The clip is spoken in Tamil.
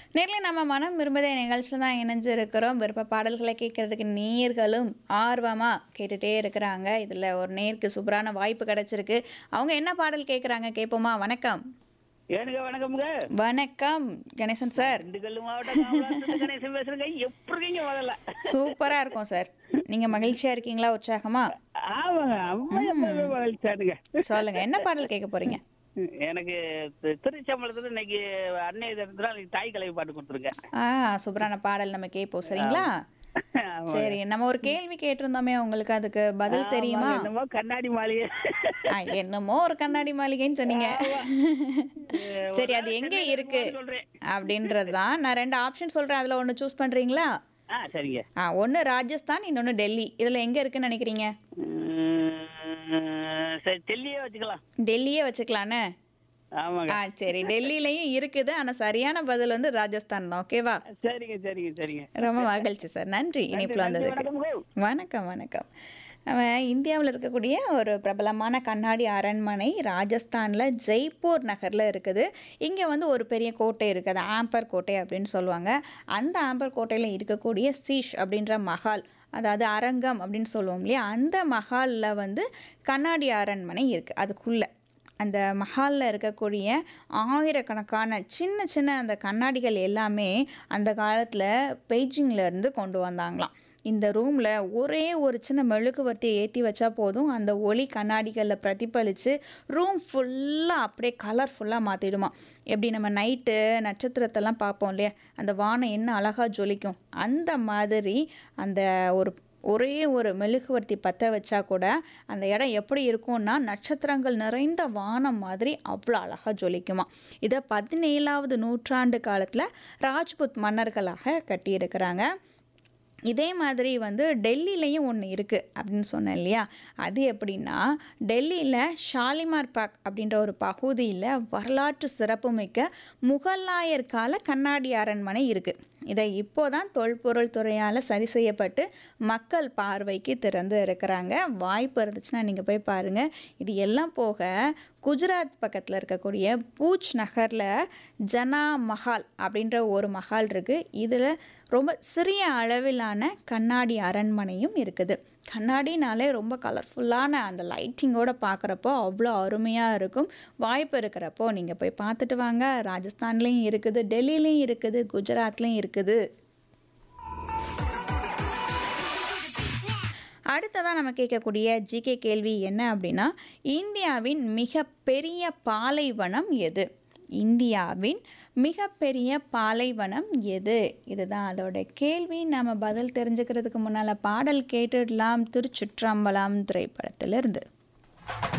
நேரில் நம்ம மனம் விரும்புதே நிகழ்ச்சியில் தான் இணைஞ்சிருக்கிறோம் விருப்ப பாடல்களை கேட்கறதுக்கு நேயர்களும் ஆர்வமாக கேட்டுகிட்டே இருக்கிறாங்க இதில் ஒரு நேருக்கு சூப்பரான வாய்ப்பு கிடைச்சிருக்கு அவங்க என்ன பாடல் கேட்குறாங்க கேட்போமா வணக்கம் ஏனுங்க வணக்கம்ங்க வணக்கம் கணேசன் சார் திண்டுக்கல் மாவட்டம் காமராஜர் கணேசன் பேசுறேங்க எப்படி இருக்கீங்க முதல்ல சூப்பராக இருக்கும் சார் நீங்கள் மகிழ்ச்சியாக இருக்கீங்களா உற்சாகமா ஆமாங்க அம்மா எப்பவுமே மகிழ்ச்சியானுங்க சொல்லுங்கள் என்ன பாடல் கேட்க போகிறீங்க எனக்கு தி- திருச்சம்பளத்துல இன்னைக்கு அன்னை தினத்துல இன்னைக்கு தாய் கலவை பாட்டு கொடுத்துருங்க ஆ சூப்பரான பாடல் நம்ம கேட்போம் சரிங்களா ஆமாங்க. சரி நம்ம ஒரு கேள்வி கேட்டிருந்தோமே உங்களுக்கு அதுக்கு பதில் தெரியுமா ஆமாங்க, என்னமோ கண்ணாடி மாளிகை ஆ, என்னமோ ஒரு கண்ணாடி மாளிகைன்னு சொன்னீங்க சரி அது எங்க இருக்கு சொல்றேன் அப்படின்றது தான் நான் ரெண்டு ஆப்ஷன் சொல்றேன் அதுல ஒன்று சூஸ் பண்றீங்களா ஆ சரிங்க ஆ ஒன்று ராஜஸ்தான் இன்னொன்று டெல்லி இதில் எங்கே இருக்குன்னு நினைக்கிறீங்க உம், சரி டெல்லியே வச்சுக்கலாம் டெல்லியே வச்சுக்கலானே ஆமாங்க ஆ சரி டெல்லியிலையும் இருக்குது ஆனால் சரியான பதில் வந்து ராஜஸ்தான் தான் ஓகேவா சரிங்க சரிங்க சரிங்க ரொம்ப மகிழ்ச்சி சார் நன்றி இணைப்பில் வந்ததுக்கு வணக்கம்ங்க. வணக்கம் வணக்கம் அவன் இந்தியாவில் இருக்கக்கூடிய ஒரு பிரபலமான கண்ணாடி அரண்மனை ராஜஸ்தானில் ஜெய்ப்பூர் நகரில் இருக்குது இங்கே வந்து ஒரு பெரிய கோட்டை இருக்குது ஆம்பர் கோட்டை அப்படின்னு சொல்லுவாங்க அந்த ஆம்பர் கோட்டையில் இருக்கக்கூடிய சீஷ் அப்படின்ற மஹால் அதாவது அரங்கம் அப்படின்னு சொல்லுவோம் இல்லையா அந்த மஹாலில் வந்து கண்ணாடி அரண்மனை இருக்குது அதுக்குள்ளே அந்த மஹாலில் இருக்கக்கூடிய ஆயிரக்கணக்கான சின்ன சின்ன அந்த கண்ணாடிகள் எல்லாமே அந்த காலத்தில் பெய்ஜிங்கில் இருந்து கொண்டு வந்தாங்களாம் இந்த ரூமில் ஒரே ஒரு சின்ன மெழுகுவர்த்தியை ஏற்றி வச்சா போதும் அந்த ஒளி கண்ணாடிகளில் பிரதிபலித்து ரூம் ஃபுல்லாக அப்படியே கலர்ஃபுல்லாக மாற்றிடுமா எப்படி நம்ம நைட்டு நட்சத்திரத்தெல்லாம் பார்ப்போம் இல்லையா அந்த வானம் என்ன அழகாக ஜொலிக்கும் அந்த மாதிரி அந்த ஒரு ஒரே ஒரு மெழுகுவர்த்தி பற்ற வச்சா கூட அந்த இடம் எப்படி இருக்கும்னா நட்சத்திரங்கள் நிறைந்த வானம் மாதிரி அவ்வளோ அழகாக ஜொலிக்குமா இதை பதினேழாவது நூற்றாண்டு காலத்தில் ராஜ்புத் மன்னர்களாக கட்டியிருக்கிறாங்க இதே மாதிரி வந்து டெல்லியிலையும் ஒன்று இருக்குது அப்படின்னு சொன்னேன் இல்லையா அது எப்படின்னா டெல்லியில் ஷாலிமார் பாக் அப்படின்ற ஒரு பகுதியில் வரலாற்று சிறப்புமிக்க முகலாயர் கால கண்ணாடி அரண்மனை இருக்குது இதை இப்போதான் தொல்பொருள் துறையால் சரி செய்யப்பட்டு மக்கள் பார்வைக்கு திறந்து இருக்கிறாங்க வாய்ப்பு இருந்துச்சுன்னா நீங்கள் போய் பாருங்கள் இது எல்லாம் போக குஜராத் பக்கத்தில் இருக்கக்கூடிய பூஜ் நகரில் ஜனா மஹால் அப்படின்ற ஒரு மஹால் இருக்குது இதில் ரொம்ப சிறிய அளவிலான கண்ணாடி அரண்மனையும் இருக்குது கண்ணாடினாலே ரொம்ப கலர்ஃபுல்லான அந்த லைட்டிங்கோட பார்க்குறப்போ அவ்வளோ அருமையாக இருக்கும் வாய்ப்பு இருக்கிறப்போ நீங்கள் போய் பார்த்துட்டு வாங்க ராஜஸ்தான்லேயும் இருக்குது டெல்லிலையும் இருக்குது குஜராத்லேயும் இருக்குது அடுத்ததாக நம்ம கேட்கக்கூடிய ஜிகே கேள்வி என்ன அப்படின்னா இந்தியாவின் மிகப்பெரிய பாலைவனம் எது இந்தியாவின் மிகப்பெரிய பாலைவனம் எது இதுதான் அதோட கேள்வி நம்ம பதில் தெரிஞ்சுக்கிறதுக்கு முன்னால் பாடல் கேட்டுடலாம் திருச்சுற்றம்பலம் திரைப்படத்திலிருந்து